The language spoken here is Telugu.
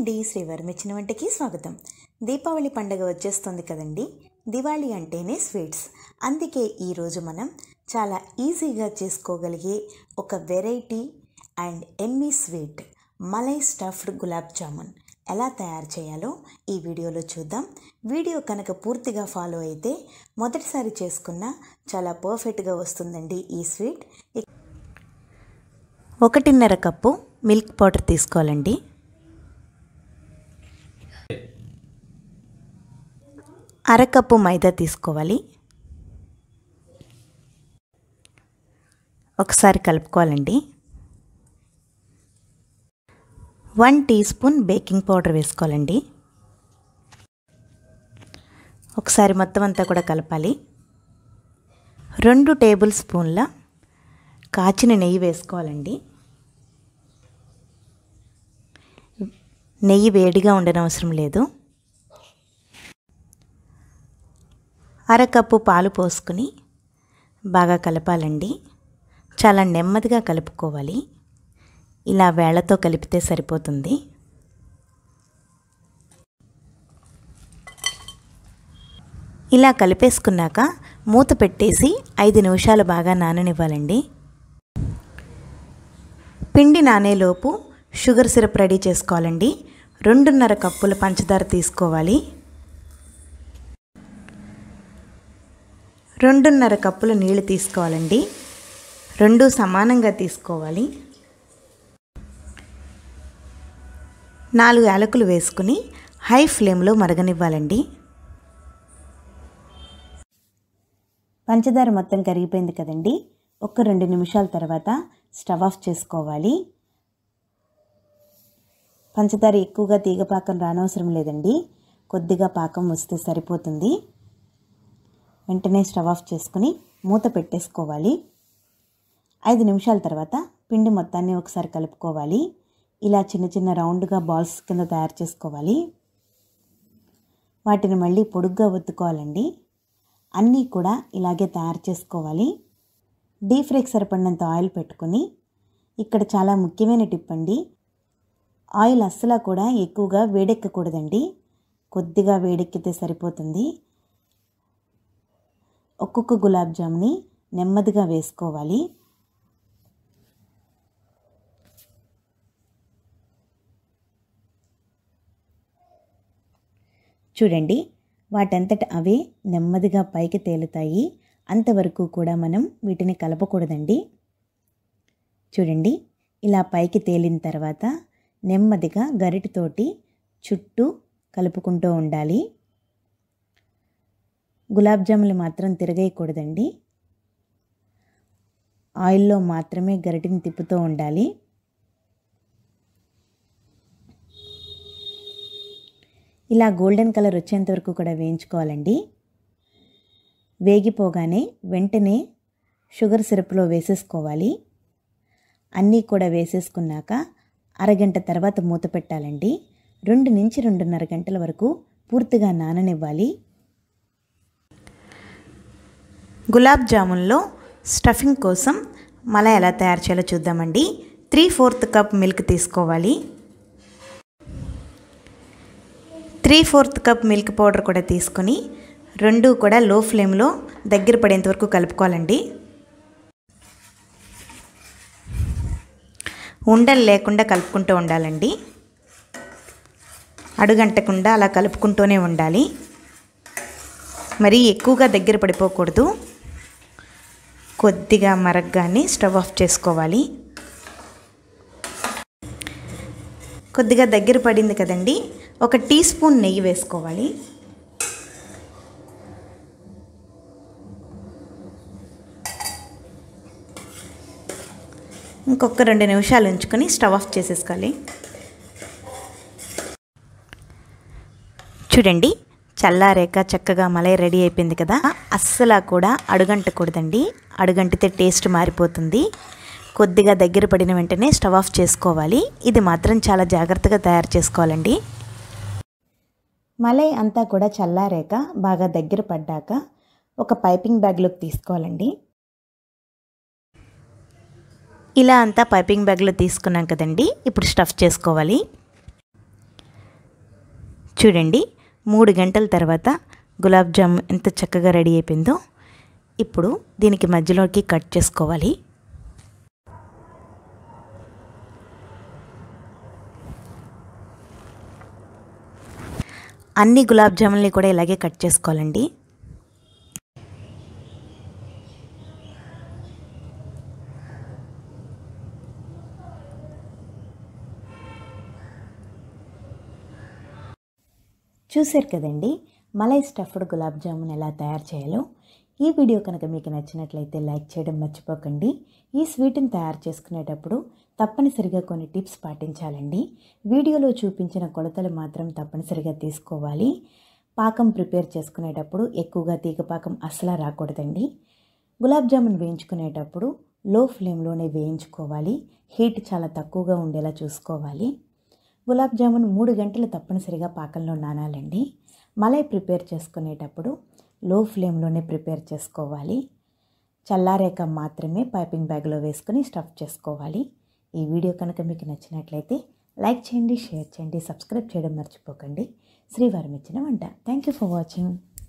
అండి శ్రీవారి మెచ్చిన వంటకి స్వాగతం దీపావళి పండుగ వచ్చేస్తుంది కదండి దివాళీ అంటేనే స్వీట్స్ అందుకే ఈరోజు మనం చాలా ఈజీగా చేసుకోగలిగే ఒక వెరైటీ అండ్ ఎమ్మీ స్వీట్ మలై స్టఫ్డ్ గులాబ్ జామున్ ఎలా తయారు చేయాలో ఈ వీడియోలో చూద్దాం వీడియో కనుక పూర్తిగా ఫాలో అయితే మొదటిసారి చేసుకున్న చాలా పర్ఫెక్ట్గా వస్తుందండి ఈ స్వీట్ ఒకటిన్నర కప్పు మిల్క్ పౌడర్ తీసుకోవాలండి అరకప్పు మైదా తీసుకోవాలి ఒకసారి కలుపుకోవాలండి one teaspoon baking powder వేసుకోవాలండి ఒకసారి మొత్తం అంతా కూడా కలపాలి రెండు టేబుల్ స్పూన్ల కాచిన నెయ్యి వేసుకోవాలండి నెయ్యి వేడిగా ఉండనవసరం లేదు అరకప్పు పాలు పోసుకుని బాగా కలపాలండి చాలా నెమ్మదిగా కలుపుకోవాలి ఇలా వేళ్లతో కలిపితే సరిపోతుంది ఇలా కలిపేసుకున్నాక మూత పెట్టేసి ఐదు నిమిషాలు బాగా నాననివ్వాలండి పిండి నానేలోపు షుగర్ సిరప్ రెడీ చేసుకోవాలండి రెండున్నర కప్పుల పంచదార తీసుకోవాలి రెండున్నర కప్పుల నీళ్లు తీసుకోవాలండి రెండు సమానంగా తీసుకోవాలి నాలుగు యాలకులు వేసుకుని హై ఫ్లేమ్లో మరగనివ్వాలండి పంచదార మొత్తం కరిగిపోయింది కదండి ఒక రెండు నిమిషాల తర్వాత స్టవ్ ఆఫ్ చేసుకోవాలి పంచదార ఎక్కువగా తీగ పాకం రానవసరం లేదండి కొద్దిగా పాకం వస్తే సరిపోతుంది వెంటనే స్టవ్ ఆఫ్ చేసుకుని మూత పెట్టేసుకోవాలి ఐదు నిమిషాల తర్వాత పిండి మొత్తాన్ని ఒకసారి కలుపుకోవాలి ఇలా చిన్న చిన్న రౌండ్గా బాల్స్ కింద తయారు చేసుకోవాలి వాటిని మళ్ళీ పొడుగ్గా ఒత్తుకోవాలండి అన్నీ కూడా ఇలాగే తయారు చేసుకోవాలి డీప్ ఫ్రైకి సరిపడినంత ఆయిల్ పెట్టుకొని ఇక్కడ చాలా ముఖ్యమైన టిప్ అండి ఆయిల్ అస్సలు కూడా ఎక్కువగా వేడెక్కకూడదండి కొద్దిగా వేడెక్కితే సరిపోతుంది ఒక్కొక్క గులాబ్ జామ్ని నెమ్మదిగా వేసుకోవాలి చూడండి వాటంతట అవే నెమ్మదిగా పైకి తేలుతాయి అంతవరకు కూడా మనం వీటిని కలపకూడదండి చూడండి ఇలా పైకి తేలిన తర్వాత నెమ్మదిగా గరిటితోటి చుట్టూ కలుపుకుంటూ ఉండాలి గులాబ్ జాములు మాత్రం తిరగేయకూడదండి ఆయిల్లో మాత్రమే గరిటిని తిప్పుతూ ఉండాలి ఇలా గోల్డెన్ కలర్ వచ్చేంత వరకు కూడా వేయించుకోవాలండి వేగిపోగానే వెంటనే షుగర్ సిరప్లో వేసేసుకోవాలి అన్నీ కూడా వేసేసుకున్నాక అరగంట తర్వాత మూత పెట్టాలండి రెండు నుంచి రెండున్నర గంటల వరకు పూర్తిగా నాననివ్వాలి గులాబ్ జామున్లో స్టఫింగ్ కోసం మల ఎలా తయారు చేయాలో చూద్దామండి త్రీ ఫోర్త్ కప్ మిల్క్ తీసుకోవాలి three fourth cup milk powder కూడా తీసుకొని రెండు కూడా లో ఫ్లేమ్లో దగ్గర పడేంత వరకు కలుపుకోవాలండి ఉండలు లేకుండా కలుపుకుంటూ ఉండాలండి అడుగంటకుండా అలా కలుపుకుంటూనే ఉండాలి మరీ ఎక్కువగా దగ్గర పడిపోకూడదు కొద్దిగా మరగ్గానే స్టవ్ ఆఫ్ చేసుకోవాలి కొద్దిగా దగ్గర పడింది కదండి ఒక టీ స్పూన్ నెయ్యి వేసుకోవాలి ఇంకొక రెండు నిమిషాలు ఉంచుకొని స్టవ్ ఆఫ్ చేసేసుకోవాలి చూడండి చల్లారేక చక్కగా మలై రెడీ అయిపోయింది కదా అస్సలు కూడా అడుగంటకూడదండి అడుగంటితే టేస్ట్ మారిపోతుంది కొద్దిగా దగ్గర పడిన వెంటనే స్టవ్ ఆఫ్ చేసుకోవాలి ఇది మాత్రం చాలా జాగ్రత్తగా తయారు చేసుకోవాలండి మలై అంతా కూడా చల్లారాక బాగా దగ్గర పడ్డాక ఒక పైపింగ్ బ్యాగ్లోకి తీసుకోవాలండి ఇలా అంతా పైపింగ్ బ్యాగ్లో తీసుకున్నాం కదండి ఇప్పుడు స్టఫ్ చేసుకోవాలి చూడండి మూడు గంటల తర్వాత గులాబ్ జామ్ ఎంత చక్కగా రెడీ అయిపోయిందో ఇప్పుడు దీనికి మధ్యలోకి కట్ చేసుకోవాలి అన్ని గులాబ్ జాములని కూడా ఇలాగే కట్ చేసుకోవాలండి చూశారు కదండి మలై స్టఫ్డ్ గులాబ్ జామున్ ఎలా తయారు చేయాలో ఈ వీడియో కనుక మీకు నచ్చినట్లయితే లైక్ చేయడం మర్చిపోకండి ఈ స్వీట్ని తయారు చేసుకునేటప్పుడు తప్పనిసరిగా కొన్ని టిప్స్ పాటించాలండి వీడియోలో చూపించిన కొలతలు మాత్రం తప్పనిసరిగా తీసుకోవాలి పాకం ప్రిపేర్ చేసుకునేటప్పుడు ఎక్కువగా తీగ పాకం అస్సలు రాకూడదండి గులాబ్ జామున్ వేయించుకునేటప్పుడు లో ఫ్లేమ్లోనే వేయించుకోవాలి హీట్ చాలా తక్కువగా ఉండేలా చూసుకోవాలి గులాబ్ జామున్ మూడు గంటలు తప్పనిసరిగా పాకంలో నానాలండి మలై ప్రిపేర్ చేసుకునేటప్పుడు లో ఫ్లేమ్లోనే ప్రిపేర్ చేసుకోవాలి చల్లారేక మాత్రమే పైపింగ్ బ్యాగ్లో వేసుకొని స్టఫ్ చేసుకోవాలి ఈ వీడియో కనుక మీకు నచ్చినట్లయితే లైక్ చేయండి షేర్ చేయండి సబ్స్క్రైబ్ చేయడం మర్చిపోకండి శ్రీవారం ఇచ్చిన వంట థ్యాంక్ యూ ఫర్ వాచింగ్